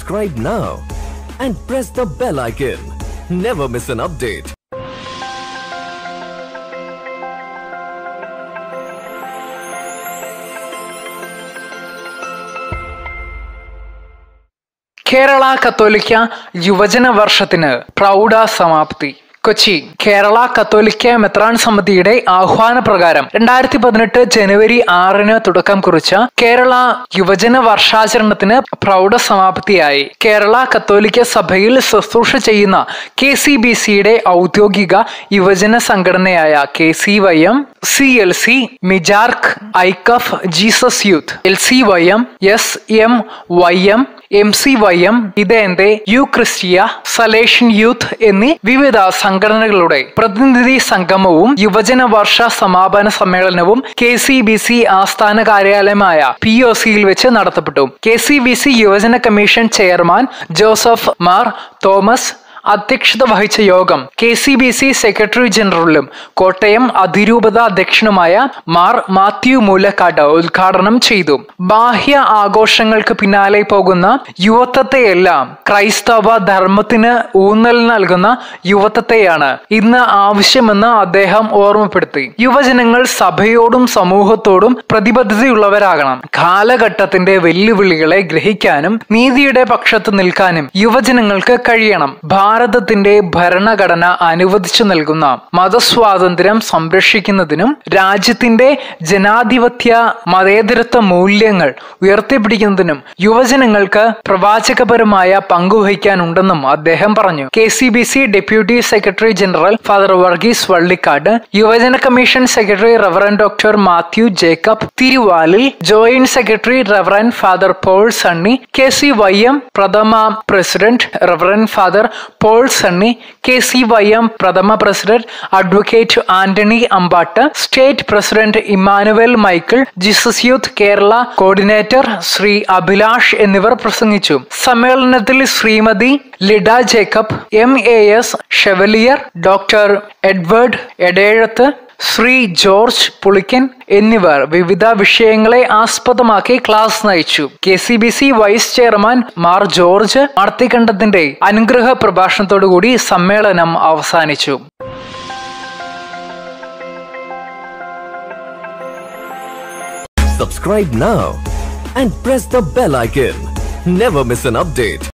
Subscribe now and press the bell icon. Never miss an update. Kerala കത്തോലിക്ക യുവജന വർഷത്തിന് പ്രൗഢ സമാപ്തി കൊച്ചി കേരള കത്തോലിക്ക മെത്രാൻ സമിതിയുടെ ആഹ്വാന പ്രകാരം രണ്ടായിരത്തി പതിനെട്ട് ജനുവരി ആറിന് തുടക്കം കുറിച്ച കേരള യുവജന വർഷാചരണത്തിന് പ്രൗഢ സമാപ്തിയായി കേരള കത്തോലിക്ക സഭയിൽ ശുശ്രൂഷ ചെയ്യുന്ന കെ സി ബി സിയുടെ ഔദ്യോഗിക യുവജന സംഘടനയായ K C Y M C L C MIJARC AICUF Jesus youth L C Y M S M Y M M C Y M ഇതേന്തെ യു ക്രിസ്റ്റിയ സലേഷൻ യൂത്ത് എന്നീ വിവിധ സംഘടനകളുടെ പ്രതിനിധി സംഗമവും യുവജന വർഷ സമാപന സമ്മേളനവും കെ സി ബി സി ആസ്ഥാന കാര്യാലയമായ പി ഒ സിയിൽ വെച്ച് നടത്തപ്പെട്ടു കെ സി ബി സി യുവജന commission chairman Joseph Mar Thomas അധ്യക്ഷത വഹിച്ച യോഗം K C B C secretary ജനറലും കോട്ടയം അതിരൂപത അധ്യക്ഷനുമായ മാർ മാത്യു മൂലക്കാട് ഉദ്ഘാടനം ചെയ്തു ബാഹ്യ ആഘോഷങ്ങൾക്ക് പിന്നാലെ പോകുന്ന യുവത്വത്തെയെല്ലാം ക്രൈസ്തവ ധർമ്മത്തിന് ഊന്നൽ നൽകുന്ന യുവത്വത്തെയാണ് ഇന്ന് ആവശ്യമെന്ന് അദ്ദേഹം ഓർമ്മപ്പെടുത്തി യുവജനങ്ങൾ സഭയോടും സമൂഹത്തോടും പ്രതിബദ്ധതയുള്ളവരാകണം കാലഘട്ടത്തിന്റെ വെല്ലുവിളികളെ ഗ്രഹിക്കാനും നീതിയുടെ പക്ഷത്ത് നിൽക്കാനും യുവജനങ്ങൾക്ക് കഴിയണം ഭാരതത്തിന്റെ ഭരണഘടന അനുവദിച്ചു നൽകുന്ന മതസ്വാതന്ത്ര്യം സംരക്ഷിക്കുന്നതിനും രാജ്യത്തിന്റെ ജനാധിപത്യ മതേതരത്വ മൂല്യങ്ങൾ ഉയർത്തിപ്പിടിക്കുന്നതിനും യുവജനങ്ങൾക്ക് പ്രവാചകപരമായ പങ്കുവഹിക്കാനുണ്ടെന്നും അദ്ദേഹം പറഞ്ഞു K C B C deputy secretary general father Varghese Vallikkad യുവജന commission secretary reverend doctor Mathew Jacob Thiruvalil joint secretary reverend father Paul Sunny K C Y M പ്രഥമ president reverend father Paul Sunny K C Y M പ്രഥമ president advocate Antony Ambatt state president Emmanuel Michael Jesus youth Kerala coordinator Shri Abhilash എന്നിവർ പ്രസംഗിച്ചു സമ്മേളനത്തിൽ Shrimati Lida Jacob M A S chevalier doctor Edward എടേഴത്ത് Shri George Pulickan എന്നിവർ വിവിധ വിഷയങ്ങളെ ആസ്പദമാക്കി class നയിച്ചു K C B C vice chairman Mar George മാർത്തികണ്ഠത്തിന്റെ അനുഗ്രഹ പ്രഭാഷണത്തോടുകൂടി സമ്മേളനം അവസാനിച്ചു Subscribe now and press the bell icon. Never miss an update.